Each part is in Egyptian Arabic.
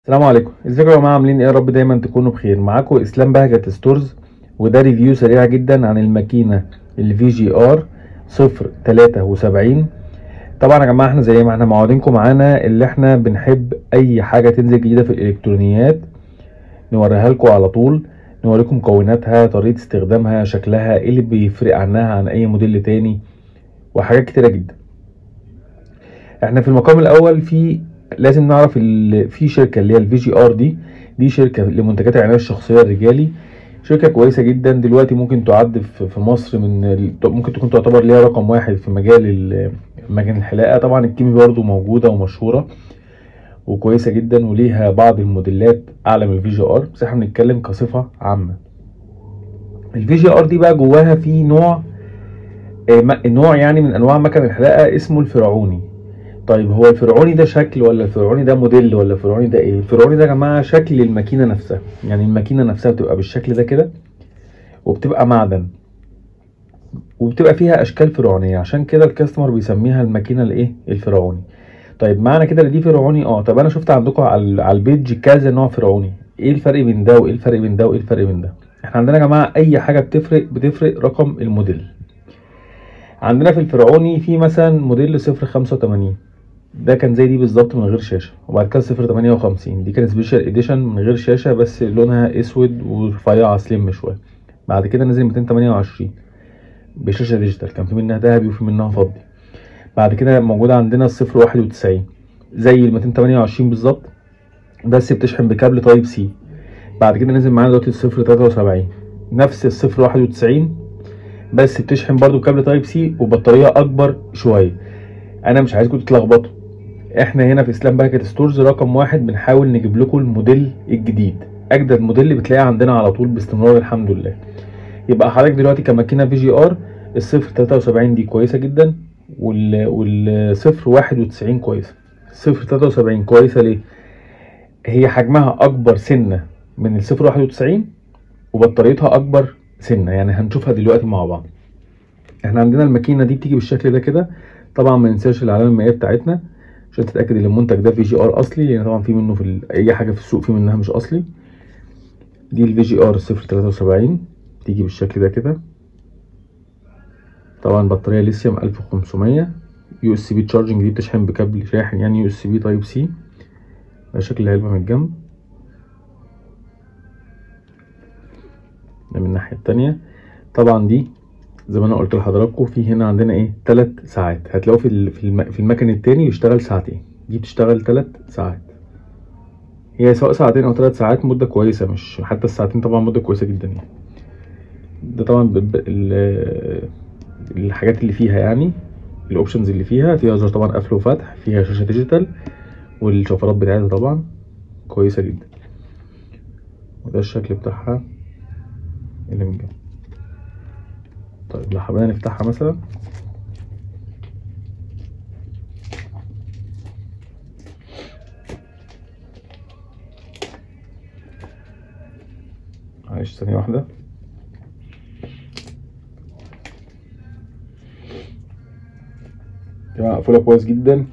السلام عليكم ازيكم يا جماعه عاملين ايه يا رب دايما تكونوا بخير معاكم اسلام بهجت ستورز وده ريفيو سريع جدا عن الماكينه الفي جي ار 073 طبعا يا جماعه احنا زي ما احنا معودينكم معانا اللي احنا بنحب اي حاجه تنزل جديده في الالكترونيات نوريها لكم على طول نوريكم مكوناتها طريقه استخدامها شكلها ايه اللي بيفرق عنها عن اي موديل تاني وحاجات كتيره جدا احنا في المقام الاول في لازم نعرف ال- في شركه اللي هي الفي جي ار دي دي شركه لمنتجات العنايه الشخصيه الرجالي شركه كويسه جدا دلوقتي ممكن تعد في في مصر من ال- ممكن تكون تعتبر ليها رقم واحد في مجال ال- مجال الحلاقه طبعا الكيمي برضو موجوده ومشهوره وكويسه جدا وليها بعض الموديلات اعلى من الفي جي ار بس احنا بنتكلم كصفه عامه الفي جي ار دي بقى جواها في نوع آه، م- نوع يعني من انواع مكن الحلاقه اسمه الفرعوني طيب هو الفرعوني ده شكل ولا الفرعوني ده موديل ولا الفرعوني ده ايه الفرعوني ده يا جماعه شكل الماكينه نفسها يعني الماكينه نفسها بتبقى بالشكل ده كده وبتبقى معدن وبتبقى فيها اشكال فرعونيه عشان كده الكاستمر بيسميها الماكينه الايه الفرعوني طيب معنى كده ان دي فرعوني اه طب انا شفت عندكم على على البيج كذا نوع فرعوني ايه الفرق بين ده وايه الفرق بين ده وايه الفرق بين ده احنا عندنا يا جماعه اي حاجه بتفرق بتفرق رقم الموديل عندنا في الفرعوني في مثلا موديل 085 ده كان زي دي بالظبط من غير شاشه وبعد كده 058 دي كانت سبيشال اديشن من غير شاشه بس لونها اسود ورفيعه سليم شويه بعد كده نزل 228 بشاشه ديجيتال كان في منها ذهبي وفي منها فضي بعد كده موجوده عندنا ال 091 زي ال 228 بالظبط بس بتشحن بكابل تايب سي بعد كده نزل معانا دلوقتي ال 073 نفس ال 091 بس بتشحن برضو بكابل تايب سي وبطاريه اكبر شويه انا مش عايزكم تتلخبطوا احنا هنا في اسلام باكت ستورز رقم واحد بنحاول نجيب لكم الموديل الجديد اجدد موديل بتلاقيه عندنا على طول باستمرار الحمد لله يبقى حضرتك دلوقتي كماكينه في جي ار الصفر 73 دي كويسه جدا وال والصفر 91 كويسه الصفر 73 كويسه ليه هي حجمها اكبر سنه من الصفر 91 وبطاريتها اكبر سنه يعني هنشوفها دلوقتي مع بعض احنا عندنا الماكينه دي بتيجي بالشكل ده كده طبعا ما ننساش العلامه المائيه بتاعتنا عشان تتاكد ان المنتج ده في جي ار اصلي لان طبعا في منه في ال... اي حاجه في السوق في منها مش اصلي دي الفي جي ار 073 تيجي بالشكل ده كده طبعا بطاريه ليثيوم 1500 يو اس بي تشارجنج دي بتشحن بكابل شاحن يعني يو اس بي تايب سي ده شكل العلبه من الجنب ده من الناحيه التانية طبعا دي زي ما انا قلت لحضراتكم في هنا عندنا ايه ثلاث ساعات هتلاقوا في ال- في, الم... في المكن التاني بيشتغل ساعتين دي بتشتغل ثلاث ساعات هي سواء ساعتين او ثلاث ساعات مده كويسه مش حتى الساعتين طبعا مده كويسه جدا يعني ده طبعا ب... ب... ال... الحاجات اللي فيها يعني الاوبشنز اللي فيها فيها زر طبعا قفل وفتح فيها شاشه ديجيتال والشفرات بتاعتها طبعا كويسه جدا وده الشكل بتاعها اللي من جنب طيب لو حبينا نفتحها مثلا معلش ثانية واحدة يا جماعة مقفولة كويس جدا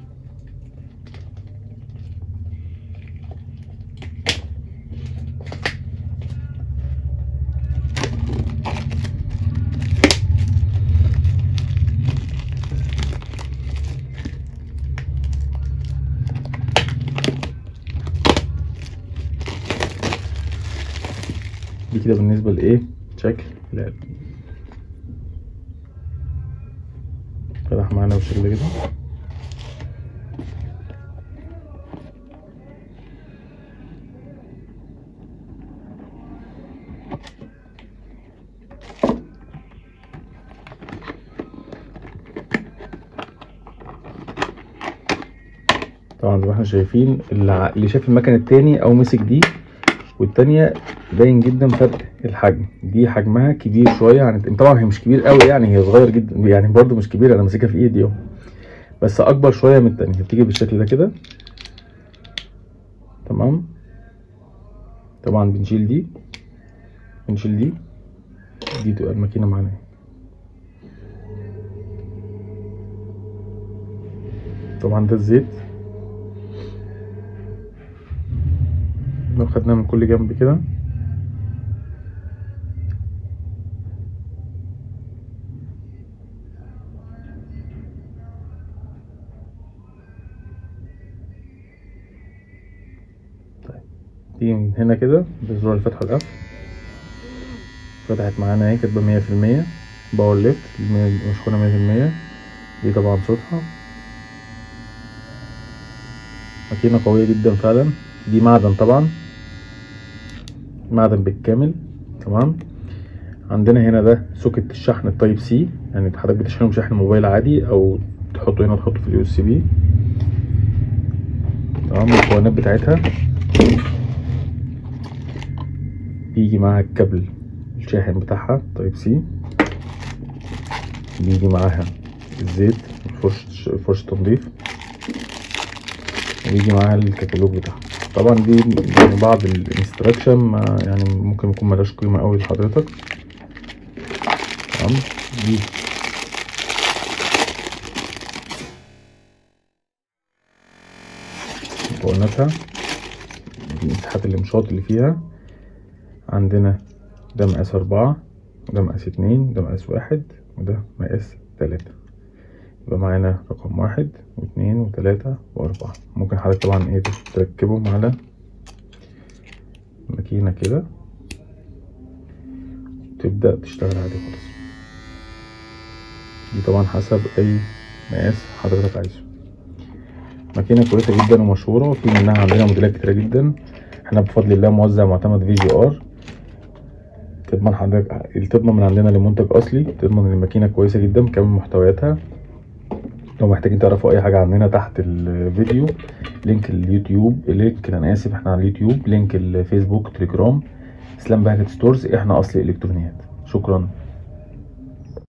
دي كده بالنسبة لإيه شكل العلبة فتح معانا بالشكل ده كده طبعا زي ما احنا شايفين اللي ع- اللي شاف المكن التاني او مسك دي والتانية باين جدا فرق الحجم دي حجمها كبير شوية عن الت- طبعا هي مش كبير قوي يعني هي صغير جدا يعني برضو مش كبير انا ماسكها في ايدي اهو بس اكبر شوية من التانية بتيجي بالشكل ده كده تمام طبعا بنشيل دي بنشيل دي دي تبقى الماكينة معانا طبعا ده الزيت لو خدناها من كل جنب كده طيب تيجي من هنا كده بزرار الفتح والقفل فتحت معانا اهي كاتبة مية في المية باور ليفت مشحونة مية في المية دي طبعا صوتها ماكينة قوية جدا فعلا دي معدن طبعا معدن بالكامل تمام عندنا هنا ده سوكت الشحن التايب سي يعني حضرتك بتشحنه بشحن موبايل عادي او تحطه هنا تحطه في اليو اس بي تمام المكونات بتاعتها بيجي معاها الكابل الشاحن بتاعها تايب سي بيجي معاها الزيت فرش فرش تنظيف ويجي معاها الكتالوج بتاعها طبعا دي يعني بعض الانستراكشن يعني ممكن يكون ملهاش قيمة قوي لحضرتك تمام دي مكوناتها دي مساحات الامشاط اللي فيها عندنا ده مقاس أربعة وده مقاس اتنين وده مقاس واحد وده مقاس تلاتة يبقى معانا رقم واحد واثنين وثلاثة وأربعة ممكن حضرتك طبعا ايه تركبهم على ماكينة كده تبدأ تشتغل عادي خالص دي طبعا حسب أي مقاس حضرتك عايزه ماكينة كويسة جدا ومشهورة وفي منها عندنا موديلات كتيرة جدا احنا بفضل الله موزع معتمد في جي ار تضمن حضرتك تضمن من عندنا لمنتج اصلي تضمن ان الماكينه كويسه جدا بكامل محتوياتها لو محتاجين تعرفوا اي حاجه عننا تحت الفيديو لينك اليوتيوب لينك انا اسف احنا على اليوتيوب لينك الفيسبوك تليجرام اسلام بهجت ستورز احنا اصل الكترونيات شكرا